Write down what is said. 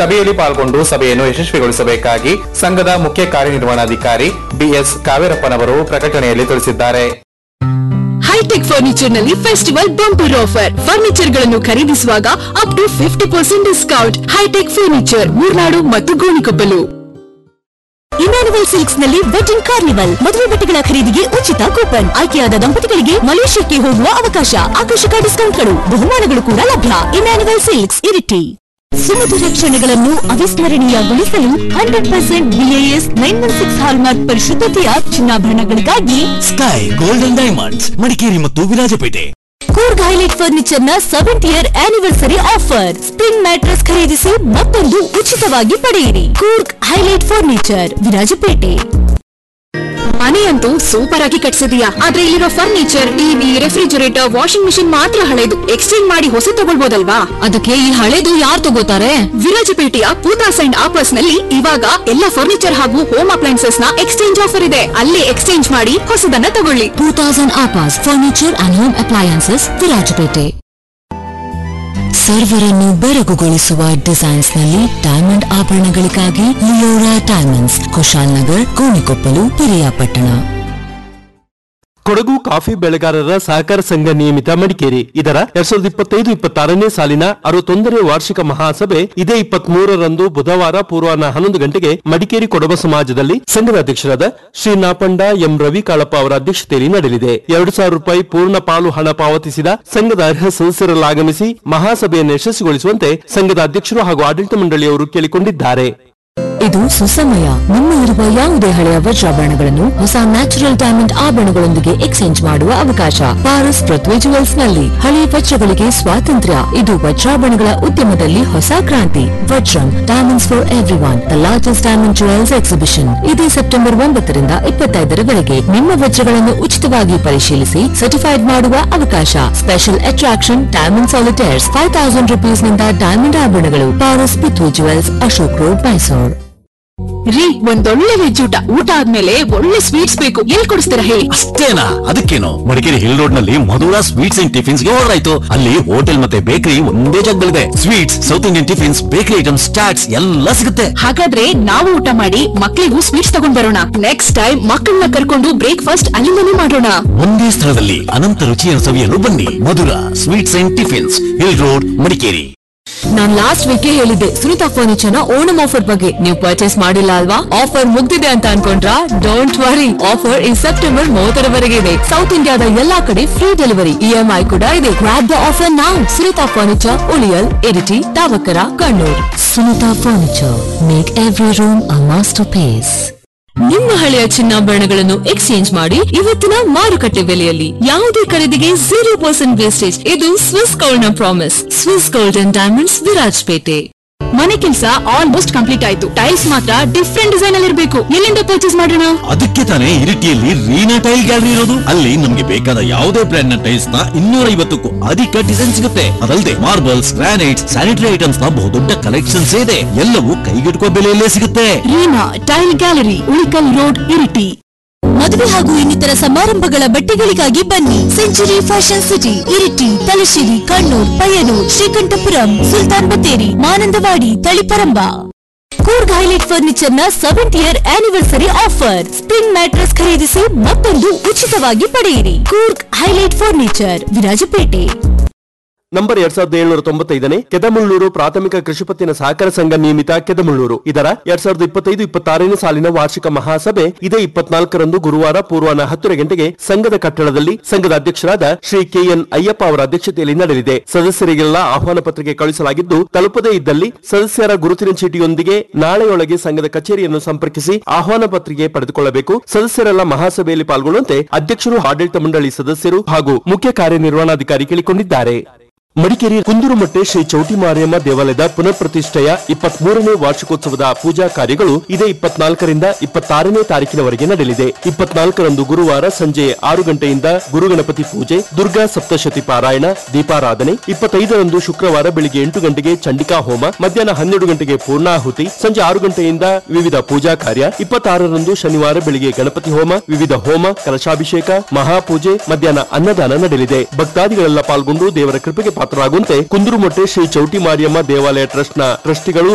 ಸಭೆಯಲ್ಲಿ ಪಾಲ್ಗೊಂಡು ಸಭೆಯನ್ನು ಯಶಸ್ವಿಗೊಳಿಸಬೇಕಾಗಿ ಸಂಘದ ಮುಖ್ಯ ಕಾರ್ಯನಿರ್ವಹಣಾಧಿಕಾರಿ ಬಿಎಸ್ ಕಾವೇರಪ್ಪನವರು ಪ್ರಕಟಣೆಯಲ್ಲಿ ತಿಳಿಸಿದ್ದಾರೆ ಹೈಟೆಕ್ ಫರ್ನಿಚರ್ ನಲ್ಲಿ ಫೆಸ್ಟಿವಲ್ ಬಂಪರ್ ಆಫರ್ ಫರ್ನಿಚರ್ ಗಳನ್ನು ಖರೀದಿಸುವಾಗ up to fifty percent discount hitech furniture Murnad ಮತ್ತು ಗೋಣಿಕೊಪ್ಪಲು ಇಮ್ಯಾನುವಲ್ ಸಿಲ್ಕ್ಸ್ ನಲ್ಲಿ ವೆಡ್ಡಿಂಗ್ ಕಾರ್ನಿವಲ್ ಮದುವೆ ಬಟ್ಟೆಗಳ ಖರೀದಿಗೆ ಉಚಿತ ಕೂಪನ್ ಆಯ್ಕೆಯಾದ ದಂಪತಿಗಳಿಗೆ ಮಲೇಷ್ಯಾಕ್ಕೆ ಹೋಗುವ ಅವಕಾಶ ಆಕರ್ಷಕ ಡಿಸ್ಕೌಂಟ್ಗಳು ಬಹುಮಾನಗಳು ಕೂಡ ಲಭ್ಯ ಇಮ್ಯಾನುವಲ್ ಸಿಲ್ಕ್ಸ್ ಇರಿಟಿ ಸುಮಧುರ ಕ್ಷಣಗಳನ್ನು ಅವಿಸ್ಮರಣೀಯಗೊಳಿಸಲು hundred percent BIS nine one six hallmark ಪರಿಶುದ್ಧತೆಯ ಚಿನ್ನಾಭರಣಗಳಿಗಾಗಿ ಸ್ಕೈ ಗೋಲ್ಡನ್ ಡೈಮಂಡ್ಸ್ ಮಡಿಕೇರಿ ಮತ್ತು ವಿರಾಜಪೇಟೆ ಕೂರ್ಗ್ ಹೈಲೈಟ್ ಫರ್ನಿಚರ್ ನ seventh year anniversary offer spring mattress ಖರೀದಿಸಿ ಮತ್ತೊಂದು ಉಚಿತವಾಗಿ ಪಡೆಯಿರಿ ಕೂರ್ಗ್ ಹೈಲೈಟ್ ಫರ್ನಿಚರ್ ವಿರಾಜಪೇಟೆ ಮನೆಯಂತೂ ಸೂಪರ್ ಆಗಿ ಕಟ್ಸಿದೀಯಾ ಆದ್ರೆ ಇಲ್ಲಿರೋ furniture TV refrigerator washing machine ಮಾತ್ರ ಹಳೆದು ಎಕ್ಸ್ಚೇಂಜ್ ಮಾಡಿ ಹೊಸ ತಗೊಳ್ಬೋದಲ್ವಾ ಅದಕ್ಕೆ ಈ ಹಳೇದು ಯಾರು ತಗೋತಾರೆ ವಿರಾಜಪೇಟೆಯ ಪೂತಾಸ್ ಅಂಡ್ ಆಪರ್ಸ್ ನಲ್ಲಿ ಇವಾಗ ಎಲ್ಲ ಫರ್ನಿಚರ್ ಹಾಗೂ ಹೋಮ್ ಅಪ್ಲೈನ್ಸಸ್ ನ ಎಕ್ಸ್ಚೇಂಜ್ ಆಫರ್ ಇದೆ ಅಲ್ಲೇ ಎಕ್ಸ್ಚೇಂಜ್ ಮಾಡಿ ಹೊಸದನ್ನ ತಗೊಳ್ಳಿ ಟೂ ತೌಸಂಡ್ ಆಪಾಸ್ furniture and home appliances Virajpet ಸರ್ವರನ್ನು ಬೆರಗುಗೊಳಿಸುವ ಡಿಸೈನ್ಸ್ ನಲ್ಲಿ ಡೈಮಂಡ್ ಆಭರಣಗಳಿಗಾಗಿ Leora diamonds Kushalnagar Gonikoppal Periyapatna Kodagu coffee ಬೆಳೆಗಾರರ ಸಹಕಾರ ಸಂಘ ನಿಯಮಿತ ಮಡಿಕೇರಿ ಇದರ ಎರಡ್ ಸಾವಿರದ ಇಪ್ಪತ್ತೈದು ಇಪ್ಪತ್ತಾರನೇ ಸಾಲಿನ ಅರವತ್ತೊಂದನೇ ವಾರ್ಷಿಕ ಮಹಾಸಭೆ ಇದೇ ಇಪ್ಪತ್ತ್ ಮೂರರಂದು ಬುಧವಾರ ಪೂರ್ವಾಹ್ನ ಹನ್ನೊಂದು ಗಂಟೆಗೆ ಮಡಿಕೇರಿ ಕೊಡಬ ಸಮಾಜದಲ್ಲಿ ಸಂಘದ ಅಧ್ಯಕ್ಷರಾದ ಶ್ರೀ ನಾಪಂಡ ಎಂ ರವಿ ಕಾಳಪ್ಪ ಅವರ ಅಧ್ಯಕ್ಷತೆಯಲ್ಲಿ ನಡೆಯಲಿದೆ ಎರಡು ಸಾವಿರ ರೂಪಾಯಿ ಪೂರ್ಣ ಪಾಲು ಹಣ ಪಾವತಿಸಿದ ಸಂಘದ ಅರ್ಹ ಸದಸ್ಯರಲ್ಲಿ ಆಗಮಿಸಿ ಮಹಾಸಭೆಯನ್ನು ಯಶಸ್ವಿಗೊಳಿಸುವಂತೆ ಸಂಘದ ಅಧ್ಯಕ್ಷರು ಹಾಗೂ ಆಡಳಿತ ಮಂಡಳಿಯವರು ಕೇಳಿಕೊಂಡಿದ್ದಾರೆ ಇದು ಸುಸಮಯ ನಿಮ್ಮಲ್ಲಿರುವ ಯಾವುದೇ ಹಳೆಯ ವಜ್ರಾಭರಣಗಳನ್ನು ಹೊಸ ನ್ಯಾಚುರಲ್ ಡೈಮಂಡ್ ಆಭರಣಗಳೊಂದಿಗೆ ಎಕ್ಸ್ಚೇಂಜ್ ಮಾಡುವ ಅವಕಾಶ ಪಾರಸ್ ಪೃಥ್ವಿ ಜುವೆಲ್ಸ್ ನಲ್ಲಿ ಹಳೆಯ ವಜ್ರಗಳಿಗೆ ಸ್ವಾತಂತ್ರ್ಯ ಇದು ವಜ್ರಾಭರಣಗಳ ಉದ್ಯಮದಲ್ಲಿ ಹೊಸ ಕ್ರಾಂತಿ Vajram diamonds for everyone the largest diamond jewels exhibition ಇದೇ ಸೆಪ್ಟೆಂಬರ್ ಒಂಬತ್ತರಿಂದ ಇಪ್ಪತ್ತೈದರವರೆಗೆ ನಿಮ್ಮ ವಜ್ರಗಳನ್ನು ಉಚಿತವಾಗಿ ಪರಿಶೀಲಿಸಿ ಸರ್ಟಿಫೈಡ್ ಮಾಡುವ ಅವಕಾಶ special attraction diamond solitaires five thousand rupees ನಿಂದ ಡೈಮಂಡ್ ಆಭರಣಗಳು ಪಾರಸ್ ಪೃಥ್ವಿ ಜುವೆಲ್ಸ್ ಅಶೋಕ್ ರೋಡ್ ಮೈಸೂರು ರೀ ಒಂದೊಳ್ಳೆ ವೆಜ್ ಊಟ ಊಟ ಆದ್ಮೇಲೆ ಒಳ್ಳೆ ಸ್ವೀಟ್ಸ್ ಬೇಕು ಎಲ್ಲಿ ಕೊಡಿಸ್ತೀರಾ ಹೇಳಿ ಅಷ್ಟೇನಾ ಅದಕ್ಕೇನು ಮಡಿಕೇರಿ ಹಿಲ್ ರೋಡ್ ನಲ್ಲಿ ಮಧುರಾ ಸ್ವೀಟ್ಸ್ ಅಂಡ್ ಟಿಫಿನ್ಸ್ ಗೆ ಆರ್ಡರ್ ಆಯ್ತು ಅಲ್ಲಿ ಹೋಟೆಲ್ ಮತ್ತೆ ಬೇಕರಿ ಒಂದೇ ಜಾಗದಲ್ಲಿದೆ sweets South Indian tiffins bakery items chats ಎಲ್ಲ ಸಿಗುತ್ತೆ ಹಾಗಾದ್ರೆ ನಾವು ಊಟ ಮಾಡಿ ಮಕ್ಕಳಿಗೂ ಸ್ವೀಟ್ಸ್ ತಗೊಂಡ್ ಬರೋಣ ನೆಕ್ಸ್ಟ್ ಟೈಮ್ ಮಕ್ಕಳನ್ನ ಕರ್ಕೊಂಡು ಬ್ರೇಕ್ಫಾಸ್ಟ್ ಅಲ್ಲಿಂದನೇ ಮಾಡೋಣ ಒಂದೇ ಸ್ಥಳದಲ್ಲಿ ಅನಂತ ರುಚಿಯನ್ನು ಸವಿಯಲು ಬನ್ನಿ Madhura sweets and tiffins hill road Madikeri ನಾನ್ ಲಾಸ್ಟ್ ವೀಕ್ ಹೇಳಿದ್ದೆ ಸುನಿತಾ ಫರ್ನಿಚರ್ ನ ಓಣಂ ಆಫರ್ ಬಗ್ಗೆ ನೀವು ಪರ್ಚೇಸ್ ಮಾಡಿಲ್ಲ ಅಲ್ವಾ ಆಫರ್ ಮುಗ್ದಿದೆ ಅಂತ ಅನ್ಕೊಂಡ್ರಾ ಡೋಂಟ್ ವರಿ ಆಫರ್ ಈ ಸೆಪ್ಟೆಂಬರ್ ಮೂವತ್ತರವರೆಗೆ ಇದೆ ಸೌತ್ ಇಂಡಿಯಾದ ಎಲ್ಲಾ ಕಡೆ ಫ್ರೀ ಡೆಲಿವರಿ ಇಎಂಐ ಕೂಡ ಇದೆ ಗ್ರಾಪ್ ದ ಆಫರ್ ನಾವು Sunita furniture Uliyil Iritty Thavakkara Kannur Sunita furniture make every room a masterpiece ನಿಮ್ಮ ಹಳೆಯ ಚಿನ್ನಾಭರಣಗಳನ್ನು ಎಕ್ಸ್ಚೇಂಜ್ ಮಾಡಿ ಇವತ್ತಿನ ಮಾರುಕಟ್ಟೆ ಬೆಲೆಯಲ್ಲಿ ಯಾವುದೇ ಖರೀದಿಗೆ ಜೀರೋ ಪರ್ಸೆಂಟ್ ವೇಸ್ಟೇಜ್ ಇದು ಸ್ವಿಸ್ ಗೋಲ್ಡ್ ನ promise Swiss gold and diamonds Virajpet ಮನೆ ಕೆಲಸ ಆಲ್ಮೋಸ್ಟ್ ಕಂಪ್ಲೀಟ್ ಆಯ್ತು ಟೈಲ್ಸ್ ಮಾತ್ರ ಡಿಫ್ರೆಂಟ್ ಡಿಸೈನ್ ಅಲ್ಲಿ ಇರಬೇಕು ಎಲ್ಲಿಂದ ಪರ್ಚೇಸ್ ಮಾಡೋಣ ಅದಕ್ಕೆ ತಾನೇ ಇರಿಟಿಯಲ್ಲಿ ರೀನಾ ಟೈಲ್ ಗ್ಯಾಲರಿ ಇರೋದು ಅಲ್ಲಿ ನಮ್ಗೆ ಬೇಕಾದ ಯಾವುದೇ ಬ್ರ್ಯಾಂಡ್ ನ ಟೈಲ್ಸ್ ನ ಇನ್ನೂರ ಐವತ್ತಕ್ಕೂ ಅಧಿಕ ಡಿಸೈನ್ ಸಿಗುತ್ತೆ ಅದಲ್ಲದೆ ಮಾರ್ಬಲ್ಸ್ ಗ್ರಾನೈಟ್ಸ್ ಸ್ಯಾನಿಟರಿ ಐಟಮ್ಸ್ ನ ಬಹುದೊಡ್ಡ ಕಲೆಕ್ಷನ್ಸ್ ಇದೆ ಎಲ್ಲವೂ ಕೈಗೆಟುಕುವ ಬೆಲೆಯಲ್ಲೇ ಸಿಗುತ್ತೆ Reena tile gallery Ulikkal road Iritty ಮದುವೆ ಹಾಗೂ ಇನ್ನಿತರ ಸಮಾರಂಭಗಳ ಬಟ್ಟೆಗಳಿಗಾಗಿ ಬನ್ನಿ century fashion city Iritty Thalassery Kannur Payyanur Sreekandapuram Sultan Bathery Mananthavady Taliparamba Coorg highlight furniture ನ seventh year anniversary offer spring mattress ಖರೀದಿಸಿ ಮತ್ತೊಂದು ಉಚಿತವಾಗಿ ಪಡೆಯಿರಿ Coorg highlight furniture Virajpet number ಎರಡ್ ಸಾವಿರದ ಏಳ್ನೂರ ತೊಂಬತ್ತೈದನೇ ಕೆದಮುಳ್ಳೂರು ಪ್ರಾಥಮಿಕ ಕೃಷಿ ಪತ್ತಿನ ಸಹಕಾರ ಸಂಘ ನಿಯಮಿತ ಕೆದಮುಳ್ಳೂರು ಇದರ ಎರಡ್ ಸಾವಿರದ ಇಪ್ಪತ್ತೈದು ಇಪ್ಪತ್ತಾರನೇ ಸಾಲಿನ ವಾರ್ಷಿಕ ಮಹಾಸಭೆ ಇದೇ ಇಪ್ಪತ್ನಾಲ್ಕರಂದು ಗುರುವಾರ ಪೂರ್ವಾಹ್ನ ಹತ್ತರ ಗಂಟೆಗೆ ಸಂಘದ ಕಟ್ಟಡದಲ್ಲಿ ಸಂಘದ ಅಧ್ಯಕ್ಷರಾದ ಶ್ರೀ ಕೆಎನ್ ಅಯ್ಯಪ್ಪ ಅವರ ಅಧ್ಯಕ್ಷತೆಯಲ್ಲಿ ನಡೆಯಲಿದೆ ಸದಸ್ಯರಿಗೆಲ್ಲ ಆಹ್ವಾನ ಪತ್ರಿಕೆ ಕಳುಹಿಸಲಾಗಿದ್ದು ತಲುಪದೇ ಇದ್ದಲ್ಲಿ ಸದಸ್ಯರ ಗುರುತಿನ ಚೀಟಿಯೊಂದಿಗೆ ನಾಳೆಯೊಳಗೆ ಸಂಘದ ಕಚೇರಿಯನ್ನು ಸಂಪರ್ಕಿಸಿ ಆಹ್ವಾನ ಪತ್ರಿಕೆ ಪಡೆದುಕೊಳ್ಳಬೇಕು ಸದಸ್ಯರೆಲ್ಲ ಮಹಾಸಭೆಯಲ್ಲಿ ಪಾಲ್ಗೊಳ್ಳುವಂತೆ ಅಧ್ಯಕ್ಷರು ಆಡಳಿತ ಮಂಡಳಿ ಸದಸ್ಯರು ಹಾಗೂ ಮುಖ್ಯ ಕಾರ್ಯನಿರ್ವಹಣಾಧಿಕಾರಿ ಕೇಳಿಕೊಂಡಿದ್ದಾರೆ ಮಡಿಕೇರಿ ಕುಂದೂರುಮಟ್ಟೆ ಶ್ರೀ ಚೌಟಿ ಮಾರಿಯಮ್ಮ ದೇವಾಲಯದ ಪುನಃ ಪ್ರತಿಷ್ಠೆಯ ಇಪ್ಪತ್ಮೂರನೇ ವಾರ್ಷಿಕೋತ್ಸವದ ಪೂಜಾ ಕಾರ್ಯಗಳು ಇದೇ ಇಪ್ಪತ್ನಾಲ್ಕರಿಂದ ಇಪ್ಪತ್ತಾರನೇ ತಾರೀಕಿನವರೆಗೆ ನಡೆಯಲಿದೆ ಇಪ್ಪತ್ನಾಲ್ಕರಂದು ಗುರುವಾರ ಸಂಜೆ ಆರು ಗಂಟೆಯಿಂದ ಗುರುಗಣಪತಿ ಪೂಜೆ ದುರ್ಗಾ ಸಪ್ತಶತಿ ಪಾರಾಯಣ ದೀಪಾರಾಧನೆ ಇಪ್ಪತ್ತೈದರಂದು ಶುಕ್ರವಾರ ಬೆಳಿಗ್ಗೆ ಎಂಟು ಗಂಟೆಗೆ ಚಂಡಿಕಾ ಹೋಮ ಮಧ್ಯಾಹ್ನ ಹನ್ನೆರಡು ಗಂಟೆಗೆ ಪೂರ್ಣಾಹುತಿ ಸಂಜೆ ಆರು ಗಂಟೆಯಿಂದ ವಿವಿಧ ಪೂಜಾ ಕಾರ್ಯ ಇಪ್ಪತ್ತಾರರಂದು ಶನಿವಾರ ಬೆಳಿಗ್ಗೆ ಗಣಪತಿ ಹೋಮ ವಿವಿಧ ಹೋಮ ಕಲಶಾಭಿಷೇಕ ಮಹಾಪೂಜೆ ಮಧ್ಯಾಹ್ನ ಅನ್ನದಾನ ನಡೆಯಲಿದೆ ಭಕ್ತಾದಿಗಳೆಲ್ಲ ಪಾಲ್ಗೊಂಡು ದೇವರ ಕೃಪೆಗೆ ಪಾತ್ರರಾಗುವಂತೆ ಕುಂದೂರುಮೊಟ್ಟೆ ಶ್ರೀ ಚೌಟಿ ಮಾರಿಯಮ್ಮ ದೇವಾಲಯ ಟ್ರಸ್ಟ್ನ ಟ್ರಸ್ಟಿಗಳು